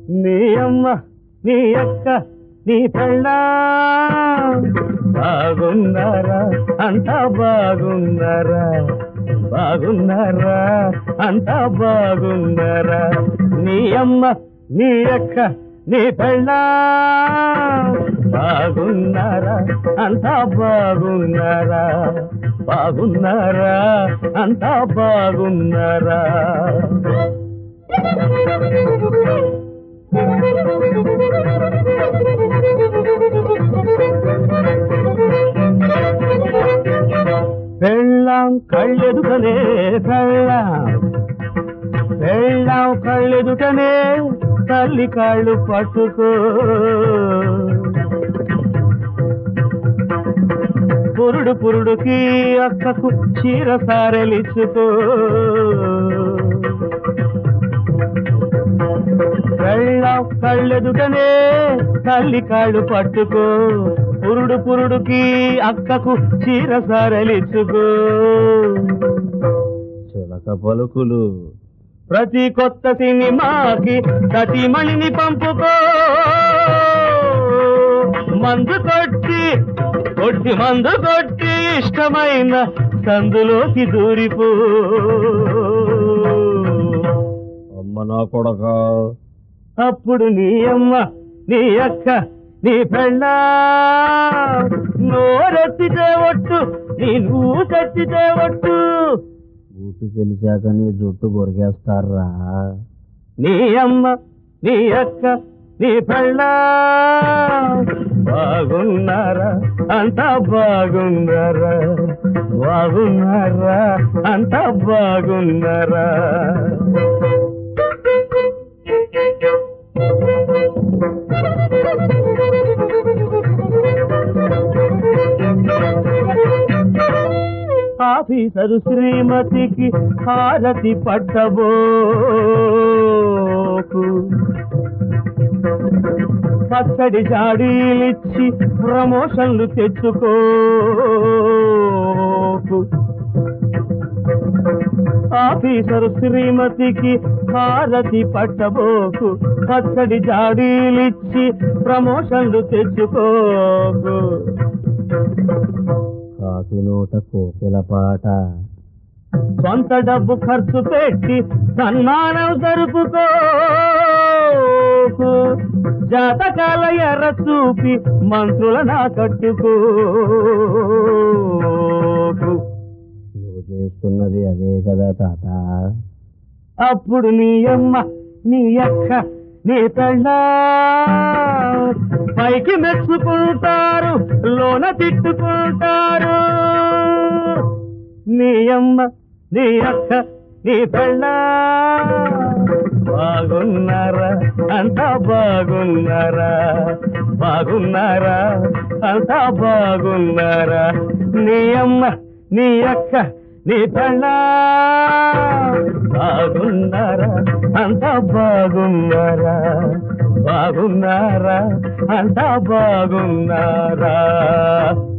నీ అమ్మ నీ అక్క నీ పెళ్ళ బాగున్నారా అంతా బాగున్నారా బాగున్నారా అంతా బాగున్నారా నీ అమ్మ నీ అక్క నీ పెళ్ళ బాగున్నారా అంతా బాగున్నారా బాగున్నారా అంతా బాగున్నారా పెళ్ళాం కళ్ళెదుటనే పెళ్ళాం పెళ్ళాం కళ్ళెదుటనే తల్లి కాళ్ళు పట్టుకో పురుడు పురుడుకి అక్కకు చీర సారెలిచ్చుకో పెళ్ళాం కళ్ళెదుటనే తల్లి కాళ్ళు పట్టుకో పురుడు పురుడుకి అక్కకు చీర సారలిచ్చుకో చిలక పలుకులు ప్రతి కొత్త సినిమాకి సతీమణిని పంపుకో మందు కొట్టి కొట్టి మందు కొట్టి ఇష్టమైన సందులోకి దూరిపో అమ్మ నా కొడక అప్పుడు నీ అమ్మ నీ అక్క నీ పెళ్ళ నోరెత్తితే ఒట్టు నీ నువ్వు తెచ్చితే ఒట్టు ఊటు తెలిసాక నీ జుట్టు కొరికేస్తారా నీ అమ్మ నీ అక్క నీ పెళ్ళ బాగున్నారా అంతా బాగున్నారా బాగున్నారా అంతా బాగున్నారా ఆఫీసరు శ్రీమతికి హారతి పట్టబోకు పచ్చడి జాడీలిచ్చి ప్రమోషన్లు తెచ్చుకోకు ఆఫీసరు శ్రీమతికి హారతి పట్టబోకు పచ్చడి జాడీలిచ్చి ప్రమోషన్లు తెచ్చుకోకు కాకి నోట కోకిల పాట సొంత డబ్బు ఖర్చు పెట్టి సన్మానం జరుపుకోకు జాతకాల ఎర్ర చూపి మంత్రుల నా కట్టుకోకు నువ్వు చేస్తున్నది అదే కదా తాత అప్పుడు నీ అమ్మ నీ అక్క నీ తళ్ళ పైకి మెచ్చుకుంటారు లోన తిట్టుకుంటారు నీ అమ్మ నీ అక్క నీ పెళ్ళ బాగున్నారా అంతా బాగున్నారా బాగున్నారా అంతా బాగున్నారా నీ అమ్మ నీ అక్క నీ పెళ్ళ బాగున్నారా అంతా బాగున్నారా బాగున్నారా అంతా బాగున్నారా